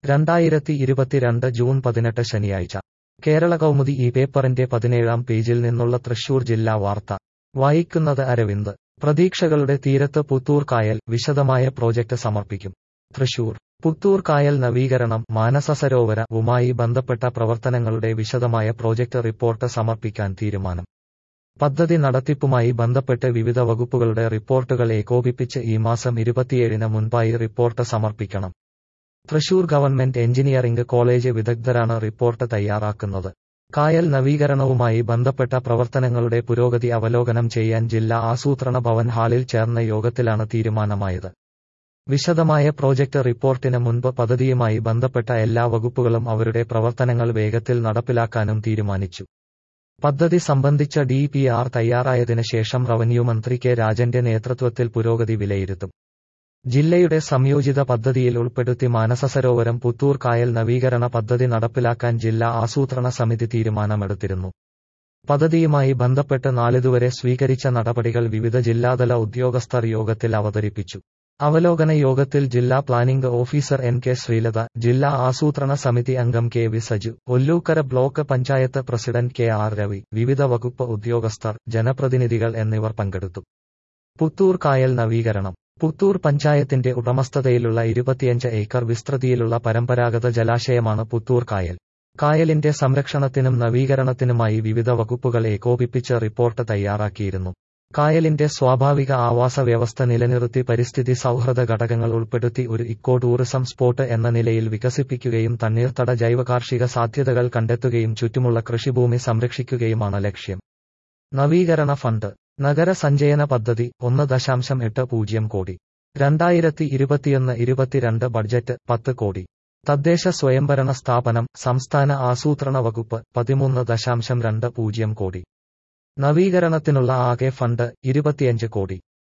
രണ്ടായിരത്തി ഇരുപത്തിരണ്ട് ജൂൺ പതിനെട്ട് ശനിയാഴ്ച കേരള കൗമുദി ഈ പേപ്പറിന്റെ പതിനേഴാം പേജിൽ നിന്നുള്ള തൃശൂർ ജില്ലാ വാർത്ത വായിക്കുന്നത് അരവിന്ദ് പ്രതീക്ഷകളുടെ തീരത്ത് പുത്തൂർ കായൽ വിശദമായ പ്രോജക്ട് സമർപ്പിക്കും തൃശൂർ പുത്തൂർ കായൽ നവീകരണം മാനസസരോവര വുമായി ബന്ധപ്പെട്ട പ്രവർത്തനങ്ങളുടെ വിശദമായ പ്രോജക്ട് റിപ്പോർട്ട് സമർപ്പിക്കാൻ തീരുമാനം പദ്ധതി നടത്തിപ്പുമായി ബന്ധപ്പെട്ട് വിവിധ വകുപ്പുകളുടെ റിപ്പോർട്ടുകൾ ഏകോപിപ്പിച്ച് ഈ മാസം ഇരുപത്തിയേഴിന് മുൻപായി റിപ്പോർട്ട് സമർപ്പിക്കണം തൃശൂർ ഗവൺമെന്റ് എഞ്ചിനീയറിംഗ് കോളേജ് വിദഗ്ധരാണ് റിപ്പോർട്ട് തയ്യാറാക്കുന്നത് കായൽ നവീകരണവുമായി ബന്ധപ്പെട്ട പ്രവർത്തനങ്ങളുടെ പുരോഗതി അവലോകനം ചെയ്യാൻ ജില്ലാ ആസൂത്രണ ഭവൻ ഹാളിൽ ചേർന്ന യോഗത്തിലാണ് തീരുമാനമായത് വിശദമായ പ്രോജക്ട് റിപ്പോർട്ടിന് മുൻപ് പദ്ധതിയുമായി ബന്ധപ്പെട്ട എല്ലാ വകുപ്പുകളും അവരുടെ പ്രവർത്തനങ്ങൾ വേഗത്തിൽ നടപ്പിലാക്കാനും തീരുമാനിച്ചു പദ്ധതി സംബന്ധിച്ച ഡി പി ആർ തയ്യാറായതിനു ശേഷം റവന്യൂ മന്ത്രി കെ രാജന്റെ നേതൃത്വത്തിൽ പുരോഗതി വിലയിരുത്തും ജില്ലയുടെ സംയോജിത പദ്ധതിയിൽ ഉൾപ്പെടുത്തി മാനസസരോവരം പുത്തൂർ കായൽ നവീകരണ പദ്ധതി നടപ്പിലാക്കാൻ ജില്ലാ ആസൂത്രണ സമിതി തീരുമാനമെടുത്തിരുന്നു പദ്ധതിയുമായി ബന്ധപ്പെട്ട് നാളിതുവരെ സ്വീകരിച്ച നടപടികൾ വിവിധ ജില്ലാതല ഉദ്യോഗസ്ഥർ യോഗത്തിൽ അവതരിപ്പിച്ചു അവലോകന യോഗത്തിൽ ജില്ലാ planning officer N K Sreelatha ജില്ലാ ആസൂത്രണ സമിതി അംഗം K V Saju Ollukkara block panchayat president K R Ravi വിവിധ വകുപ്പ് ഉദ്യോഗസ്ഥർ ജനപ്രതിനിധികൾ എന്നിവർ പങ്കെടുത്തു പുത്തൂർ കായൽ നവീകരണം പുത്തൂർ പഞ്ചായത്തിന്റെ ഉടമസ്ഥതയിലുള്ള ഇരുപത്തിയഞ്ച് ഏക്കർ വിസ്തൃതിയിലുള്ള പരമ്പരാഗത ജലാശയമാണ് പുത്തൂർ കായൽ കായലിന്റെ സംരക്ഷണത്തിനും നവീകരണത്തിനുമായി വിവിധ വകുപ്പുകൾ ഏകോപിപ്പിച്ച് റിപ്പോർട്ട് തയ്യാറാക്കിയിരുന്നു കായലിന്റെ സ്വാഭാവിക ആവാസ വ്യവസ്ഥ നിലനിർത്തി പരിസ്ഥിതി സൗഹൃദ ഘടകങ്ങൾ ഉൾപ്പെടുത്തി ഒരു ഇക്കോ ടൂറിസം സ്പോട്ട് എന്ന നിലയിൽ വികസിപ്പിക്കുകയും തണ്ണീർത്തട ജൈവകാർഷിക സാധ്യതകൾ കണ്ടെത്തുകയും ചുറ്റുമുള്ള കൃഷിഭൂമി സംരക്ഷിക്കുകയുമാണ് ലക്ഷ്യം നവീകരണ ഫണ്ട് നഗര സഞ്ചയന പദ്ധതി ഒന്ന് ദശാംശം എട്ട് പൂജ്യം കോടി രണ്ടായിരത്തി ഇരുപത്തിയൊന്ന് ഇരുപത്തിരണ്ട് ബഡ്ജറ്റ് പത്ത് കോടി തദ്ദേശ സ്വയംഭരണ സ്ഥാപനം സംസ്ഥാന ആസൂത്രണ വകുപ്പ് പതിമൂന്ന് ദശാംശം രണ്ട് പൂജ്യം കോടി നവീകരണത്തിനുള്ള ആകെ ഫണ്ട് ഇരുപത്തിയഞ്ച് കോടി